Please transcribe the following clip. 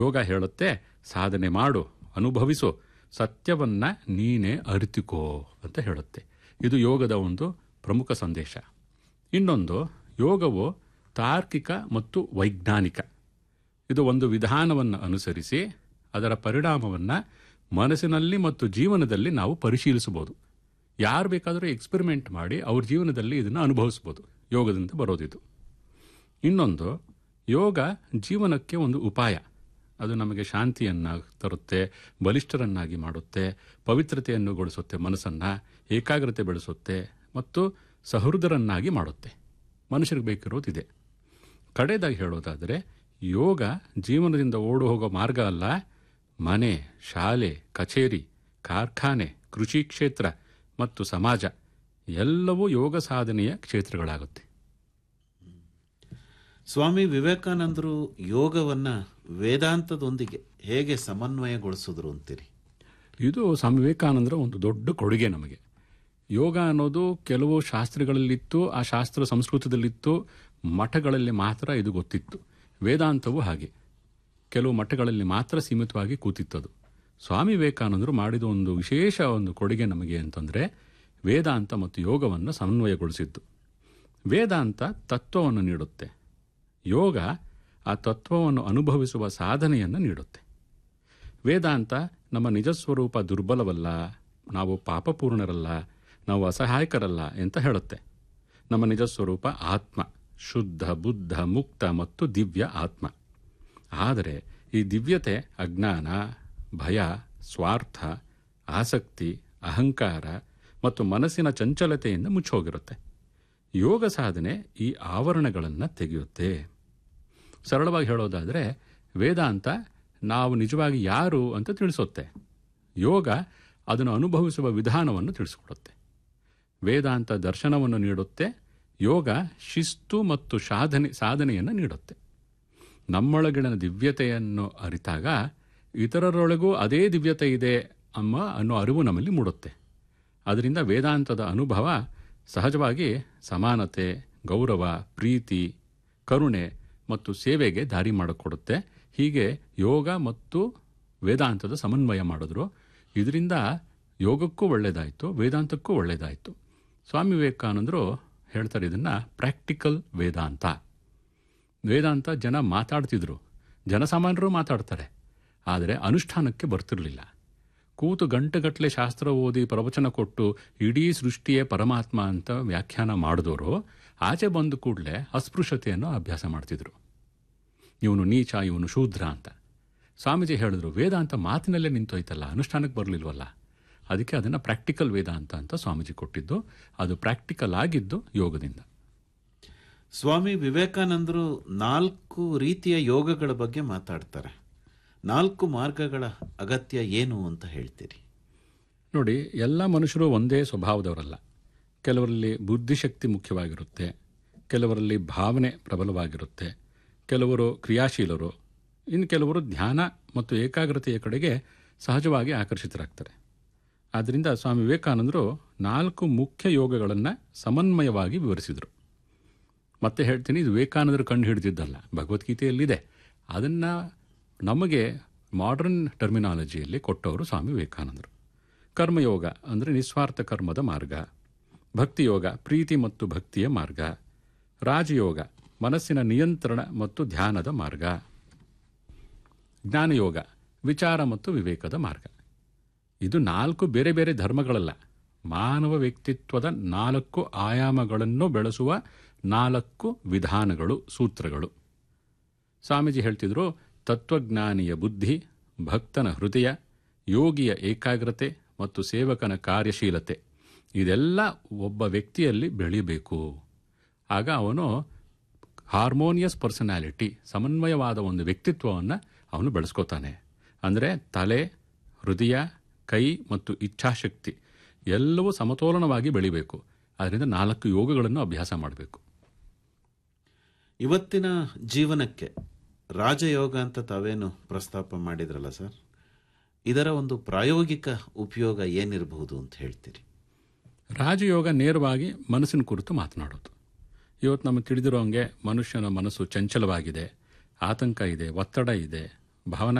ಯೋಗ ಹೇಳುತ್ತೆ ಸಾಧನೆ ಮಾಡು ಅನುಭವಿಸು ಸತ್ಯವನ್ನ ನೀನೇ ಅರಿತುಕೋ ಅಂತ ಹೇಳುತ್ತೆ ಇದು ಯೋಗದ ಒಂದು ಪ್ರಮುಖ ಸಂದೇಶ ಇನ್ನೊಂದು ಯೋಗವು ತಾರ್ಕಿಕ ಮತ್ತು ವೈಜ್ಞಾನಿಕ ಇದು ಒಂದು ವಿಧಾನವನ್ನು ಅನುಸರಿಸಿ ಅದರ ಪರಿಣಾಮವನ್ನು ಮನಸ್ಸಿನಲ್ಲಿ ಮತ್ತು ಜೀವನದಲ್ಲಿ ನಾವು ಪರಿಶೀಲಿಸಬಹುದು ಯಾರು ಬೇಕಾದರೂ ಎಕ್ಸ್ಪೆರಿಮೆಂಟ್ ಮಾಡಿ ಅವ್ರ ಜೀವನದಲ್ಲಿ ಇದನ್ನು ಅನುಭವಿಸ್ಬೋದು ಯೋಗದಿಂದ ಬರೋದಿದು ಇನ್ನೊಂದು ಯೋಗ ಜೀವನಕ್ಕೆ ಒಂದು ಉಪಾಯ ಅದು ನಮಗೆ ಶಾಂತಿಯನ್ನು ತರುತ್ತೆ ಬಲಿಷ್ಠರನ್ನಾಗಿ ಮಾಡುತ್ತೆ ಪವಿತ್ರತೆಯನ್ನು ಗೊಳಿಸುತ್ತೆ ಮನಸ್ಸನ್ನು ಏಕಾಗ್ರತೆ ಬೆಳೆಸುತ್ತೆ ಮತ್ತು ಸಹೃದರನ್ನಾಗಿ ಮಾಡುತ್ತೆ ಮನುಷ್ಯರಿಗೆ ಬೇಕಿರೋದಿದೆ ಕಡೆದಾಗಿ ಹೇಳೋದಾದರೆ ಯೋಗ ಜೀವನದಿಂದ ಓಡು ಹೋಗೋ ಮಾರ್ಗ ಅಲ್ಲ ಮನೆ ಶಾಲೆ ಕಚೇರಿ ಕಾರ್ಖಾನೆ ಕೃಷಿ ಕ್ಷೇತ್ರ ಮತ್ತು ಸಮಾಜ ಎಲ್ಲವೂ ಯೋಗ ಸಾಧನೆಯ ಕ್ಷೇತ್ರಗಳಾಗುತ್ತೆ ಸ್ವಾಮಿ ವಿವೇಕಾನಂದರು ಯೋಗವನ್ನ ವೇದಾಂತದೊಂದಿಗೆ ಹೇಗೆ ಸಮನ್ವಯಗೊಳಿಸಿದ್ರು ಅಂತೀರಿ ಇದು ಸ್ವಾಮಿ ವಿವೇಕಾನಂದರ ಒಂದು ದೊಡ್ಡ ಕೊಡುಗೆ ನಮಗೆ ಯೋಗ ಅನ್ನೋದು ಕೆಲವು ಶಾಸ್ತ್ರಗಳಲ್ಲಿತ್ತು ಆ ಶಾಸ್ತ್ರ ಸಂಸ್ಕೃತದಲ್ಲಿತ್ತು ಮಠಗಳಲ್ಲಿ ಮಾತ್ರ ಇದು ಗೊತ್ತಿತ್ತು ವೇದಾಂತವು ಹಾಗೆ ಕೆಲವು ಮಠಗಳಲ್ಲಿ ಮಾತ್ರ ಸೀಮಿತವಾಗಿ ಕೂತಿತ್ತದು ಸ್ವಾಮಿ ವಿವೇಕಾನಂದರು ಮಾಡಿದ ಒಂದು ವಿಶೇಷ ಒಂದು ಕೊಡುಗೆ ನಮಗೆ ಅಂತಂದರೆ ವೇದಾಂತ ಮತ್ತು ಯೋಗವನ್ನು ಸಮನ್ವಯಗೊಳಿಸಿದ್ದು ವೇದಾಂತ ತತ್ವವನ್ನು ನೀಡುತ್ತೆ ಯೋಗ ಆ ತತ್ವವನ್ನು ಅನುಭವಿಸುವ ಸಾಧನೆಯನ್ನು ನೀಡುತ್ತೆ ವೇದಾಂತ ನಮ್ಮ ನಿಜಸ್ವರೂಪ ದುರ್ಬಲವಲ್ಲ ನಾವು ಪಾಪಪೂರ್ಣರಲ್ಲ ನಾವು ಅಸಹಾಯಕರಲ್ಲ ಅಂತ ಹೇಳುತ್ತೆ ನಮ್ಮ ನಿಜಸ್ವರೂಪ ಆತ್ಮ ಶುದ್ಧ ಬುದ್ಧ ಮುಕ್ತ ಮತ್ತು ದಿವ್ಯ ಆತ್ಮ ಆದರೆ ಈ ದಿವ್ಯತೆ ಅಜ್ಞಾನ ಭಯ ಸ್ವಾರ್ಥ ಆಸಕ್ತಿ ಅಹಂಕಾರ ಮತ್ತು ಮನಸ್ಸಿನ ಚಂಚಲತೆಯಿಂದ ಮುಚ್ಚೋಗಿರುತ್ತೆ ಯೋಗ ಸಾಧನೆ ಈ ಆವರಣಗಳನ್ನು ತೆಗೆಯುತ್ತೆ ಸರಳವಾಗಿ ಹೇಳೋದಾದರೆ ವೇದಾಂತ ನಾವು ನಿಜವಾಗಿ ಯಾರು ಅಂತ ತಿಳಿಸುತ್ತೆ ಯೋಗ ಅದನ್ನು ಅನುಭವಿಸುವ ವಿಧಾನವನ್ನು ತಿಳಿಸಿಕೊಡುತ್ತೆ ವೇದಾಂತ ದರ್ಶನವನ್ನು ನೀಡುತ್ತೆ ಯೋಗ ಶಿಸ್ತು ಮತ್ತು ಸಾಧನೆ ಸಾಧನೆಯನ್ನು ನೀಡುತ್ತೆ ನಮ್ಮೊಳಗಿನ ದಿವ್ಯತೆಯನ್ನು ಅರಿತಾಗ ಇತರರೊಳಗೂ ಅದೇ ದಿವ್ಯತೆ ಇದೆ ಅಮ್ಮ ಅನ್ನೋ ಅರಿವು ನಮ್ಮಲ್ಲಿ ಮೂಡುತ್ತೆ ಅದರಿಂದ ವೇದಾಂತದ ಅನುಭವ ಸಹಜವಾಗಿ ಸಮಾನತೆ ಗೌರವ ಪ್ರೀತಿ ಕರುಣೆ ಮತ್ತು ಸೇವೆಗೆ ದಾರಿ ಮಾಡಿಕೊಡುತ್ತೆ ಹೀಗೆ ಯೋಗ ಮತ್ತು ವೇದಾಂತದ ಸಮನ್ವಯ ಮಾಡಿದ್ರು ಇದರಿಂದ ಯೋಗಕ್ಕೂ ಒಳ್ಳೆಯದಾಯಿತು ವೇದಾಂತಕ್ಕೂ ಒಳ್ಳೆಯದಾಯಿತು ಸ್ವಾಮಿ ವಿವೇಕಾನಂದರು ಹೇಳ್ತಾರೆ ಇದನ್ನು ಪ್ರಾಕ್ಟಿಕಲ್ ವೇದಾಂತ ವೇದಾಂತ ಜನ ಮಾತಾಡ್ತಿದ್ರು ಜನಸಾಮಾನ್ಯರು ಮಾತಾಡ್ತಾರೆ ಆದರೆ ಅನುಷ್ಠಾನಕ್ಕೆ ಬರ್ತಿರಲಿಲ್ಲ ಕೂತು ಗಂಟೆಗಟ್ಟಲೆ ಶಾಸ್ತ್ರ ಓದಿ ಪ್ರವಚನ ಕೊಟ್ಟು ಇಡೀ ಸೃಷ್ಟಿಯೇ ಪರಮಾತ್ಮ ಅಂತ ವ್ಯಾಖ್ಯಾನ ಮಾಡಿದವರು ಆಚೆ ಬಂದ ಕೂಡಲೇ ಅಸ್ಪೃಶ್ಯತೆಯನ್ನು ಅಭ್ಯಾಸ ಮಾಡ್ತಿದ್ರು ಇವನು ನೀಚ ಇವನು ಶೂದ್ರ ಅಂತ ಸ್ವಾಮೀಜಿ ಹೇಳಿದ್ರು ವೇದಾಂತ ಮಾತಿನಲ್ಲೇ ನಿಂತೋಯ್ತಲ್ಲ ಅನುಷ್ಠಾನಕ್ಕೆ ಬರಲಿಲ್ವಲ್ಲ ಅದಕ್ಕೆ ಅದನ್ನು ಪ್ರಾಕ್ಟಿಕಲ್ ವೇದಾಂತ ಅಂತ ಸ್ವಾಮೀಜಿ ಕೊಟ್ಟಿದ್ದು ಅದು ಪ್ರಾಕ್ಟಿಕಲ್ ಆಗಿದ್ದು ಯೋಗದಿಂದ ಸ್ವಾಮಿ ವಿವೇಕಾನಂದರು ನಾಲ್ಕು ರೀತಿಯ ಯೋಗಗಳ ಬಗ್ಗೆ ಮಾತಾಡ್ತಾರೆ ನಾಲ್ಕು ಮಾರ್ಗಗಳ ಅಗತ್ಯ ಏನು ಅಂತ ಹೇಳ್ತೀರಿ ನೋಡಿ ಎಲ್ಲ ಮನುಷ್ಯರು ಒಂದೇ ಸ್ವಭಾವದವರಲ್ಲ ಕೆಲವರಲ್ಲಿ ಬುದ್ಧಿಶಕ್ತಿ ಮುಖ್ಯವಾಗಿರುತ್ತೆ ಕೆಲವರಲ್ಲಿ ಭಾವನೆ ಪ್ರಬಲವಾಗಿರುತ್ತೆ ಕೆಲವರು ಕ್ರಿಯಾಶೀಲರು ಇನ್ನು ಕೆಲವರು ಧ್ಯಾನ ಮತ್ತು ಏಕಾಗ್ರತೆಯ ಕಡೆಗೆ ಸಹಜವಾಗಿ ಆಕರ್ಷಿತರಾಗ್ತಾರೆ ಆದ್ದರಿಂದ ಸ್ವಾಮಿ ವಿವೇಕಾನಂದರು ನಾಲ್ಕು ಮುಖ್ಯ ಯೋಗಗಳನ್ನು ಸಮನ್ವಯವಾಗಿ ವಿವರಿಸಿದರು ಮತ್ತೆ ಹೇಳ್ತೀನಿ ಇದು ವಿವೇಕಾನಂದರು ಕಂಡು ಹಿಡಿದಿದ್ದಲ್ಲ ಭಗವದ್ಗೀತೆಯಲ್ಲಿದೆ ಅದನ್ನು ನಮಗೆ ಮಾಡರ್ನ್ ಟರ್ಮಿನಾಲಜಿಯಲ್ಲಿ ಕೊಟ್ಟವರು ಸ್ವಾಮಿ ವಿವೇಕಾನಂದರು ಕರ್ಮಯೋಗ ಅಂದರೆ ನಿಸ್ವಾರ್ಥ ಕರ್ಮದ ಮಾರ್ಗ ಭಕ್ತಿಯೋಗ ಪ್ರೀತಿ ಮತ್ತು ಭಕ್ತಿಯ ಮಾರ್ಗ ರಾಜಯೋಗ ಮನಸ್ಸಿನ ನಿಯಂತ್ರಣ ಮತ್ತು ಧ್ಯಾನದ ಮಾರ್ಗ ಜ್ಞಾನಯೋಗ ವಿಚಾರ ಮತ್ತು ವಿವೇಕದ ಮಾರ್ಗ ಇದು ನಾಲ್ಕು ಬೇರೆ ಬೇರೆ ಧರ್ಮಗಳಲ್ಲ ಮಾನವ ವ್ಯಕ್ತಿತ್ವದ ನಾಲ್ಕು ಆಯಾಮಗಳನ್ನು ಬೆಳೆಸುವ ನಾಲ್ಕು ವಿಧಾನಗಳು ಸೂತ್ರಗಳು ಸ್ವಾಮೀಜಿ ಹೇಳ್ತಿದ್ರು ತತ್ವಜ್ಞಾನಿಯ ಬುದ್ಧಿ ಭಕ್ತನ ಹೃದಯ ಯೋಗಿಯ ಏಕಾಗ್ರತೆ ಮತ್ತು ಸೇವಕನ ಕಾರ್ಯಶೀಲತೆ ಇದೆಲ್ಲ ಒಬ್ಬ ವ್ಯಕ್ತಿಯಲ್ಲಿ ಬೆಳಿಬೇಕು ಆಗ ಅವನು ಹಾರ್ಮೋನಿಯಸ್ ಪರ್ಸನಾಲಿಟಿ ಸಮನ್ವಯವಾದ ಒಂದು ವ್ಯಕ್ತಿತ್ವವನ್ನು ಅವನು ಬೆಳೆಸ್ಕೋತಾನೆ ಅಂದರೆ ತಲೆ ಹೃದಯ ಕೈ ಮತ್ತು ಇಚ್ಛಾಶಕ್ತಿ ಎಲ್ಲವೂ ಸಮತೋಲನವಾಗಿ ಬೆಳಿಬೇಕು ಅದರಿಂದ ನಾಲ್ಕು ಯೋಗಗಳನ್ನು ಅಭ್ಯಾಸ ಮಾಡಬೇಕು ಇವತ್ತಿನ ಜೀವನಕ್ಕೆ ರಾಜಯೋಗ ಅಂತ ತಾವೇನು ಪ್ರಸ್ತಾಪ ಮಾಡಿದ್ರಲ್ಲ ಸರ್ ಇದರ ಒಂದು ಪ್ರಾಯೋಗಿಕ ಉಪಯೋಗ ಏನಿರಬಹುದು ಅಂತ ಹೇಳ್ತೀರಿ ರಾಜಯೋಗ ನೇರವಾಗಿ ಮನಸ್ಸಿನ ಕುರಿತು ಮಾತನಾಡೋದು ಇವತ್ತು ನಮಗೆ ತಿಳಿದಿರೋ ಹಂಗೆ ಮನುಷ್ಯನ ಮನಸ್ಸು ಚಂಚಲವಾಗಿದೆ ಆತಂಕ ಇದೆ ಒತ್ತಡ ಇದೆ ಭಾವನಾ